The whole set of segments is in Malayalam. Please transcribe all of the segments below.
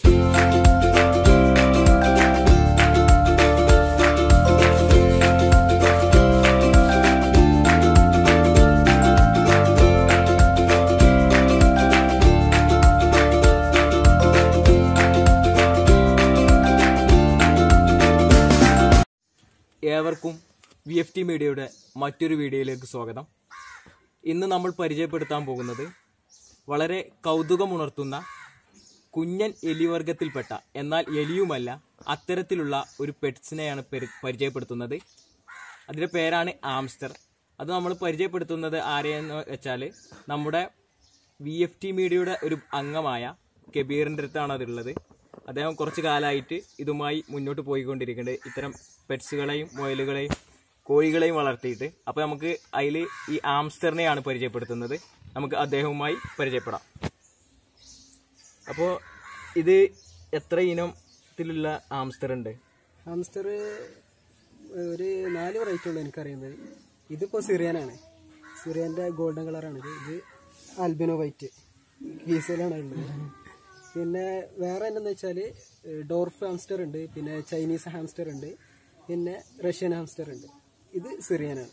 ഏവർക്കും വി എഫ് ടി മീഡിയയുടെ മറ്റൊരു വീഡിയോയിലേക്ക് സ്വാഗതം ഇന്ന് നമ്മൾ പരിചയപ്പെടുത്താൻ പോകുന്നത് വളരെ കൗതുകമുണർത്തുന്ന കുഞ്ഞൻ എലിവർഗത്തിൽപ്പെട്ട എന്നാൽ എലിയുമല്ല അത്തരത്തിലുള്ള ഒരു പെറ്റ്സിനെയാണ് പരി- പരിചയപ്പെടുത്തുന്നത് അതിൻ്റെ പേരാണ് ആംസ്റ്റർ അത് നമ്മൾ പരിചയപ്പെടുത്തുന്നത് ആരെയെന്ന് വെച്ചാൽ നമ്മുടെ വി എഫ് ടി മീഡിയയുടെ ഒരു അംഗമായ കബീറിൻ്റെ അടുത്താണ് അതുള്ളത് അദ്ദേഹം കുറച്ച് കാലമായിട്ട് ഇതുമായി മുന്നോട്ട് പോയിക്കൊണ്ടിരിക്കുന്നുണ്ട് ഇത്തരം പെറ്റ്സുകളെയും മുയലുകളെയും കോഴികളെയും വളർത്തിയിട്ട് അപ്പോൾ നമുക്ക് അതിൽ ഈ ആംസ്റ്ററിനെയാണ് പരിചയപ്പെടുത്തുന്നത് നമുക്ക് അദ്ദേഹവുമായി പരിചയപ്പെടാം അപ്പോൾ ഇത് എത്ര ഇനത്തിലുള്ള ആംസ്റ്റർ ഉണ്ട് ഹാംസ്റ്റർ ഒരു നാല് വെറൈറ്റി ഉള്ളു എനിക്കറിയുന്നത് ഇതിപ്പോൾ സിറിയനാണ് സിറിയൻ്റെ ഗോൾഡൻ കളറാണ് ഇത് ഇത് ആൽബിനോ വൈറ്റ് കീസയിലാണ് ഉള്ളത് പിന്നെ വേറെ എന്താണെന്ന് വെച്ചാൽ ഡോർഫ് ഹാംസ്റ്റർ ഉണ്ട് പിന്നെ ചൈനീസ് ഹാംസ്റ്റർ ഉണ്ട് പിന്നെ റഷ്യൻ ഹാംസ്റ്റർ ഉണ്ട് ഇത് സിറിയനാണ്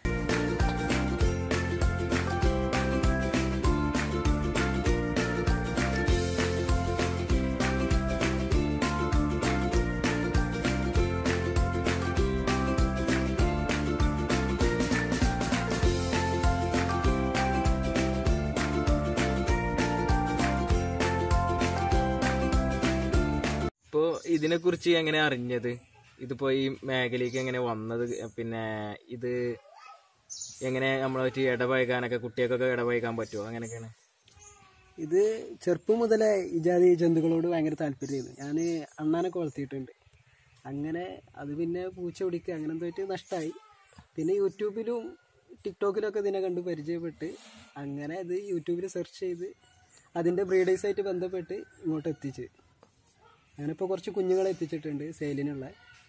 ഇപ്പോൾ ഇതിനെക്കുറിച്ച് എങ്ങനെ അറിഞ്ഞത് ഇതിപ്പോൾ ഈ മേഖലയ്ക്ക് എങ്ങനെ വന്നത് പിന്നെ ഇത് എങ്ങനെ നമ്മളെ പറ്റി ഇടപഴകാനൊക്കെ കുട്ടികൾക്കൊക്കെ ഇടപഴകാൻ പറ്റുമോ അങ്ങനെയൊക്കെയാണ് ഇത് ചെറുപ്പം മുതലേ ഈ ജാതി ജന്തുക്കളോട് ഭയങ്കര താല്പര്യമായിരുന്നു ഞാൻ അണ്ണാനൊക്കെ വളർത്തിയിട്ടുണ്ട് അങ്ങനെ അത് പിന്നെ പൂച്ച പിടിക്കുക അങ്ങനെ എന്തോയിട്ട് നഷ്ടമായി പിന്നെ യൂട്യൂബിലും ടിക്ടോക്കിലൊക്കെ ഇതിനെ കണ്ട് പരിചയപ്പെട്ട് അങ്ങനെ ഇത് യൂട്യൂബിൽ സെർച്ച് ചെയ്ത് അതിൻ്റെ ബ്രീഡേഴ്സായിട്ട് ബന്ധപ്പെട്ട് ഇങ്ങോട്ട് എത്തിച്ച് അങ്ങനെ ഇപ്പോൾ കുറച്ച് കുഞ്ഞുങ്ങളെ എത്തിച്ചിട്ടുണ്ട് സെയിലിനുള്ള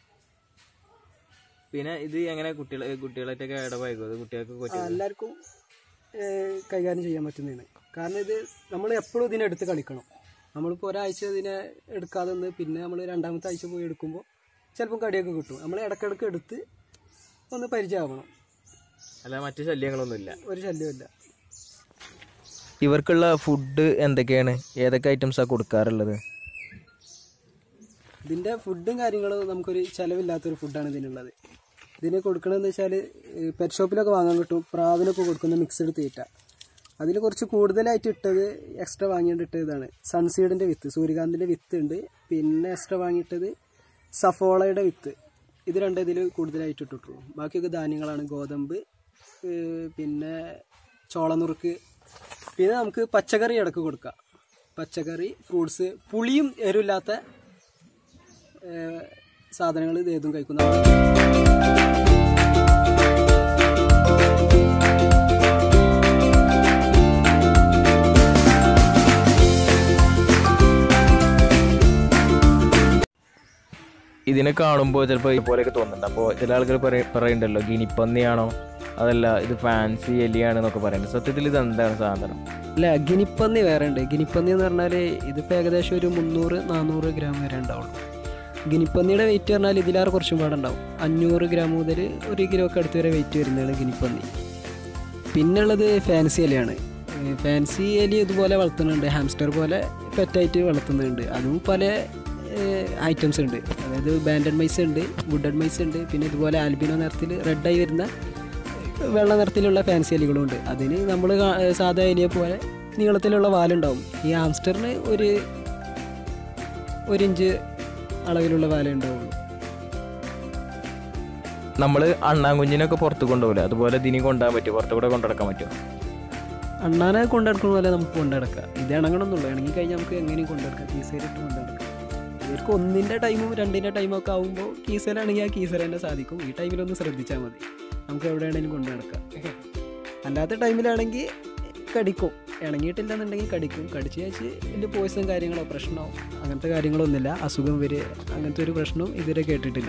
പിന്നെ ഇത് എങ്ങനെ കുട്ടികളെ കുട്ടികളായിട്ടൊക്കെ ഇടപഴകും അത് കുട്ടികൾക്ക് ആ, പറ്റുമോ എല്ലാവർക്കും ഏഹ്, കൈകാര്യം ചെയ്യാൻ പറ്റുന്നതാണ് കാരണം ഇത് നമ്മൾ എപ്പോഴും ഇതിനെ എടുത്ത് കളിക്കണം നമ്മളിപ്പോൾ ഒരാഴ്ച ഇതിനെ എടുക്കാതെ നിന്ന് പിന്നെ നമ്മൾ രണ്ടാമത്തെ ആഴ്ച പോയി എടുക്കുമ്പോൾ ചിലപ്പം കടിയൊക്കെ കിട്ടും നമ്മൾ ഇടയ്ക്കിടയ്ക്ക് എടുത്ത് ഒന്ന് പരിചയമാവണം അല്ല മറ്റു ശല്യങ്ങളൊന്നുമില്ല ഒരു ശല്യമില്ല ഇവർക്കുള്ള ഫുഡ് എന്തൊക്കെയാണ് ഏതൊക്കെ ഐറ്റംസാണ് കൊടുക്കാറുള്ളത് ഇതിൻ്റെ ഫുഡും കാര്യങ്ങളും നമുക്കൊരു ചിലവില്ലാത്തൊരു ഫുഡാണ് ഇതിനുള്ളത് ഇതിന് കൊടുക്കണമെന്ന് വെച്ചാൽ പെറ്റ് ഷോപ്പിലൊക്കെ വാങ്ങാൻ കിട്ടും പ്രാവിനൊക്കെ കൊടുക്കുന്ന മിക്സഡ് തീറ്റ അതിൽ കുറച്ച് കൂടുതലായിട്ട് ഇട്ടത് എക്സ്ട്രാ വാങ്ങിയിട്ട് ഇട്ടത് ഇതാണ് സൺസീഡിൻ്റെ വിത്ത് സൂര്യകാന്തിൻ്റെ വിത്ത് ഉണ്ട് പിന്നെ എക്സ്ട്രാ വാങ്ങിയിട്ടത് സഫോളയുടെ വിത്ത് ഇത് രണ്ട് ഇതിൽ കൂടുതലായിട്ട് ഇട്ടിട്ടുള്ളൂ ബാക്കിയൊക്കെ ധാന്യങ്ങളാണ് ഗോതമ്പ് ഏഹ് പിന്നെ ചോളനുറുക്ക് പിന്നെ നമുക്ക് പച്ചക്കറി ഇടക്ക് കൊടുക്കാം പച്ചക്കറി ഫ്രൂട്ട്സ് പുളിയും എരിവില്ലാത്ത സാധനങ്ങൾ ഇത് ഏതും കഴിക്കുന്ന ഇതിനെ കാണുമ്പോൾ ചിലപ്പോൾ ഇതുപോലെയൊക്കെ തോന്നുന്നുണ്ട് അപ്പോൾ ചില ആളുകൾ പറയ- പറയുന്നുണ്ടല്ലോ ഗിനിപ്പന്നിയാണോ അതല്ല ഇത് ഫാൻസി എലിയാണ് എന്നൊക്കെ പറയുന്നത് സത്യത്തിൽ ഇത് എന്താണ് സാധനം അല്ല ഗിനിപ്പന്നി വേറെ ഉണ്ട് ഗിനിപ്പന്നി എന്ന് പറഞ്ഞാൽ ഇതിപ്പോൾ ഏകദേശം ഒരു മുന്നൂറ് നാനൂറ് ഗ്രാം വരെ ഉണ്ടാവുള്ളൂ ഗിനിപ്പന്നിയുടെ വെയിറ്റ് പറഞ്ഞാൽ ഇതിലേറെ കുറച്ചും പാടെ ഉണ്ടാവും അഞ്ഞൂറ് ഗ്രാം മുതൽ ഒരു കിലോ ഒക്കെ അടുത്ത് വരെ വെയിറ്റ് വരുന്നതാണ് ഗിനിപ്പന്നി പിന്നുള്ളത് ഫാൻസി എലിയാണ് ഏഹ് ഫാൻസി എലി ഇതുപോലെ വളർത്തുന്നുണ്ട് ഹാംസ്റ്റർ പോലെ പെറ്റായിട്ട് വളർത്തുന്നുണ്ട് അതും പല ഐറ്റംസ് ഉണ്ട് അതായത് ബാൻഡഡ് മൈസ് ഉണ്ട് വുഡഡ് മൈസ് ഉണ്ട് പിന്നെ ഇതുപോലെ ആൽബിനോ നിറത്തിൽ റെഡായി വരുന്ന വെള്ള നിറത്തിലുള്ള ഫാൻസി എലികളും ഉണ്ട് അതിന് നമ്മൾ സാധാ എലിയെ പോലെ നീളത്തിലുള്ള വാലുണ്ടാവും ഈ ഹാംസ്റ്ററിന് ഒരു ഒരു ഇഞ്ച് അളവിലുള്ള വാലേ ഉണ്ടാവുള്ളൂ നമ്മൾ അണ്ണാങ്കുഞ്ഞിനൊക്കെ പുറത്ത് കൊണ്ടുപോകില്ല അതുപോലെ ഇതിനെ കൊണ്ടുപോകാൻ പറ്റുമോ പുറത്ത് കൂടെ കൊണ്ടുനടക്കാൻ പറ്റുമോ അണ്ണാനെ കൊണ്ടെടുക്കുന്ന പോലെ നമുക്ക് കൊണ്ടെടുക്കാം ഇത് ഇണങ്ങണമെന്നുള്ളൂ ഇണങ്ങി കഴിഞ്ഞാൽ നമുക്ക് എങ്ങനെയും കൊണ്ടെടുക്കാം കീസയിലിട്ട് കൊണ്ടെടുക്കാം ഇവർക്ക് ഒന്നിൻ്റെ ടൈമും രണ്ടിൻ്റെ ടൈമും ഒക്കെ ആകുമ്പോൾ കീസയിലാണെങ്കിൽ ആ കീസയിൽ തന്നെ സാധിക്കും ഈ ടൈമിലൊന്ന് ശ്രദ്ധിച്ചാൽ മതി നമുക്ക് എവിടെ വേണമെങ്കിലും കൊണ്ടു നടക്കാം അല്ലാത്ത ടൈമിലാണെങ്കിൽ കടിക്കും ഇണങ്ങിയിട്ടില്ലെന്നുണ്ടെങ്കിൽ കടിക്കും കടിച്ച് കഴിച്ച് വലിയ പോയിസൺ കാര്യങ്ങളോ പ്രശ്നമോ അങ്ങനത്തെ കാര്യങ്ങളൊന്നുമില്ല അസുഖം വരെ അങ്ങനത്തെ ഒരു പ്രശ്നവും ഇതുവരെ കേട്ടിട്ടില്ല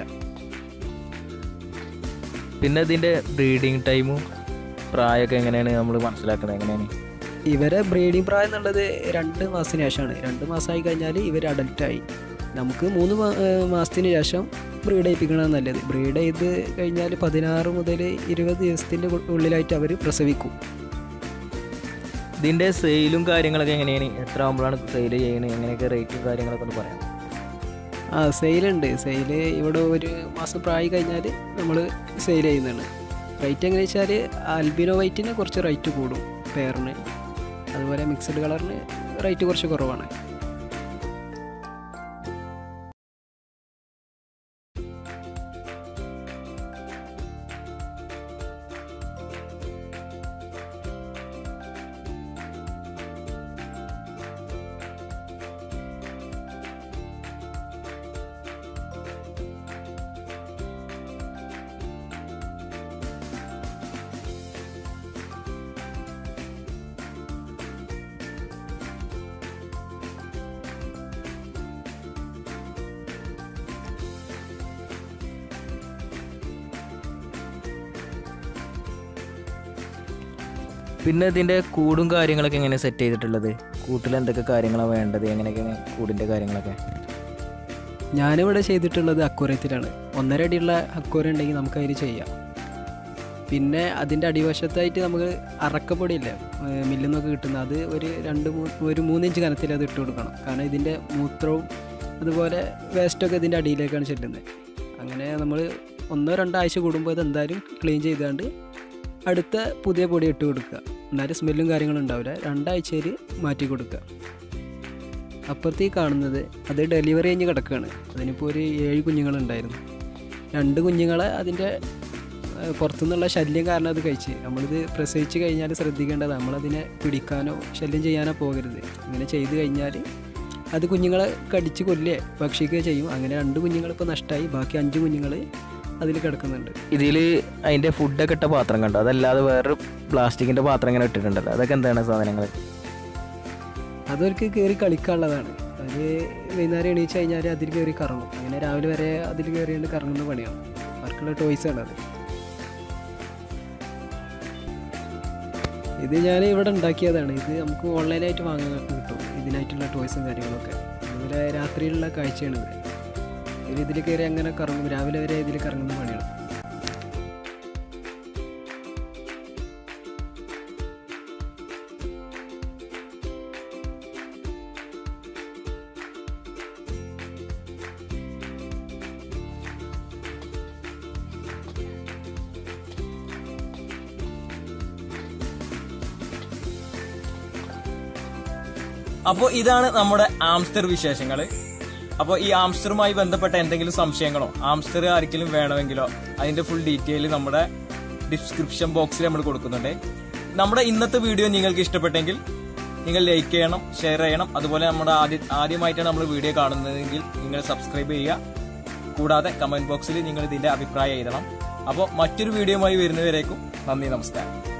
പിന്നെ ഇതിൻ്റെ ബ്രീഡിങ് ടൈമും പ്രായമൊക്കെ എങ്ങനെയാണ് നമ്മൾ മനസ്സിലാക്കുന്നത് എങ്ങനെയാണ് ഇവരെ ബ്രീഡിംഗ് പ്രായം എന്നുള്ളത് രണ്ട് മാസത്തിന് ശേഷമാണ് രണ്ട് മാസമായി കഴിഞ്ഞാൽ ഇവർ അഡൽട്ടായി നമുക്ക് മൂന്ന് മാ- ഏഹ് മാസത്തിന് ശേഷം ബ്രീഡ് ചെയ്യിപ്പിക്കണതാണ് നല്ലത് ബ്രീഡ് ചെയ്ത് കഴിഞ്ഞാൽ പതിനാറ് മുതൽ ഇരുപത് ദിവസത്തിൻ്റെ ഉള്ളിലായിട്ട് അവർ പ്രസവിക്കും ഇതിന്റെ സെയിലും കാര്യങ്ങളൊക്കെ എങ്ങനെയാണ് എത്ര ആകുമ്പോഴാണ് സെയിൽ ചെയ്യണത് എങ്ങനെയൊക്കെ റേറ്റും കാര്യങ്ങളൊക്കെ ഒന്ന് പറയാം ആ സെയിലുണ്ട് സെയിൽ ഇവിടെ ഒരു മാസം പ്രായം കഴിഞ്ഞാൽ നമ്മൾ സെയിൽ ചെയ്യുന്നതാണ് റേറ്റ് എങ്ങനെ വെച്ചാൽ ആൽബിനോ വൈറ്റിന് കുറച്ച് റേറ്റ് കൂടും പെയറിന് അതുപോലെ മിക്സഡ് കളറിന് റേറ്റ് കുറച്ച് കുറവാണ് പിന്നെ ഇതിന്റെ കൂടും കാര്യങ്ങളൊക്കെ എങ്ങനെ സെറ്റ് ചെയ്തിട്ടുള്ളത് കൂട്ടിൽ എന്തൊക്കെ കാര്യങ്ങളാണ് വേണ്ടത് എങ്ങനെയൊക്കെയാണ് കൂടിന്റെ കാര്യങ്ങളൊക്കെ ഞാനിവിടെ ചെയ്തിട്ടുള്ളത് അക്വറയത്തിലാണ് ഒന്നര അടിയുള്ള അക്വറ ഉണ്ടെങ്കിൽ നമുക്ക് അതിൽ ചെയ്യാം പിന്നെ അതിൻ്റെ അടിവശത്തായിട്ട് നമുക്ക് അറക്കപ്പൊടിയില്ലേ ഏഹ് മില്ലിൽ നിന്നൊക്കെ കിട്ടുന്ന അത് ഒരു രണ്ട് മൂ ഒരു മൂന്നിഞ്ച് കനത്തിൽ അത് ഇട്ട് കൊടുക്കണം കാരണം ഇതിൻ്റെ മൂത്രവും അതുപോലെ വേസ്റ്റൊക്കെ ഇതിൻ്റെ അടിയിലേക്കാണ് ചെല്ലുന്നത് അങ്ങനെ നമ്മൾ ഒന്നോ രണ്ടോ ആഴ്ച കൂടുമ്പോൾ ഇത് എന്തായാലും ക്ലീൻ ചെയ്താണ്ട് അടുത്ത പുതിയ പൊടി ഇട്ട് കൊടുക്കുക എന്നാലും സ്മെല്ലും കാര്യങ്ങളും ഉണ്ടാവില്ല രണ്ടാഴ്ചയിൽ മാറ്റി കൊടുക്കുക അപ്പുറത്തേക്ക് കാണുന്നത് അത് ഡെലിവറി കഴിഞ്ഞ് കിടക്കുകയാണ് അതിനിപ്പോൾ ഒരു ഏഴ് കുഞ്ഞുങ്ങളുണ്ടായിരുന്നു രണ്ട് കുഞ്ഞുങ്ങളെ അതിൻ്റെ ഏഹ്, പുറത്തുനിന്നുള്ള ശല്യം കാരണം അത് കഴിച്ച് നമ്മളിത് പ്രസവിച്ച് കഴിഞ്ഞാൽ ശ്രദ്ധിക്കേണ്ടത് നമ്മളതിനെ പിടിക്കാനോ ശല്യം ചെയ്യാനോ പോകരുത് അങ്ങനെ ചെയ്ത് കഴിഞ്ഞാൽ അത് കുഞ്ഞുങ്ങളെ കടിച്ച് കൊല്ലുകയോ ഭക്ഷിക്കുകയോ ചെയ്യും അങ്ങനെ രണ്ട് കുഞ്ഞുങ്ങൾ ഇപ്പോൾ നഷ്ടമായി ബാക്കി അഞ്ച് കുഞ്ഞുങ്ങൾ അതിൽ കിടക്കുന്നുണ്ട് ഇതിൽ അതിന്റെ ഫുഡൊക്കെ ഇട്ട പാത്രം കണ്ടോ അതല്ലാതെ വേറൊരു പ്ലാസ്റ്റിക്കിന്റെ പാത്രം ഇങ്ങനെ ഇട്ടിട്ടുണ്ടല്ലോ അതൊക്കെ എന്താണ് സാധനങ്ങൾ അതവർക്ക് കയറി കളിക്കാനുള്ളതാണ് അത് വൈകുന്നേരം എണീച്ച് കഴിഞ്ഞാൽ അതിൽ കയറി കറങ്ങും അങ്ങനെ രാവിലെ വരെ അതിൽ കയറിയിട്ട് കറങ്ങുന്ന പണിയാണ് അവർക്കുള്ള ടോയ്സ് ആണ് അത് ഇത് ഞാൻ ഇവിടെ ഉണ്ടാക്കിയതാണ് ഇത് നമുക്ക് ഓൺലൈനായിട്ട് വാങ്ങാൻ കിട്ടും ഇതിനായിട്ടുള്ള ടോയ്സും കാര്യങ്ങളൊക്കെ അതുപോലെ രാത്രിയിലുള്ള കാഴ്ചയാണ് ഇത് ഇവർ ഇതിൽ കയറി അങ്ങനെ കറങ്ങും രാവിലെ വരെ ഇതിൽ കറങ്ങുന്ന പണിയാണ് അപ്പോൾ ഇതാണ് നമ്മുടെ ആംസ്റ്റർ വിശേഷങ്ങൾ അപ്പോൾ ഈ ആംസ്റ്ററുമായി ബന്ധപ്പെട്ട എന്തെങ്കിലും സംശയങ്ങളോ ആംസ്റ്റർ ആർക്കെങ്കിലും വേണമെങ്കിലോ അതിന്റെ ഫുൾ ഡീറ്റെയിൽ നമ്മുടെ ഡിസ്ക്രിപ്ഷൻ ബോക്സിൽ നമ്മൾ കൊടുക്കുന്നുണ്ട് നമ്മുടെ ഇന്നത്തെ വീഡിയോ നിങ്ങൾക്ക് ഇഷ്ടപ്പെട്ടെങ്കിൽ നിങ്ങൾ ലൈക്ക് ചെയ്യണം ഷെയർ ചെയ്യണം അതുപോലെ നമ്മുടെ ആദ്യ ആദ്യമായിട്ടാണ് നമ്മൾ വീഡിയോ കാണുന്നതെങ്കിൽ നിങ്ങൾ സബ്സ്ക്രൈബ് ചെയ്യുക കൂടാതെ കമന്റ് ബോക്സിൽ നിങ്ങൾ ഇതിന്റെ അഭിപ്രായം എഴുതണം അപ്പോൾ മറ്റൊരു വീഡിയോയുമായി വരുന്നവരേക്കും നന്ദി നമസ്കാരം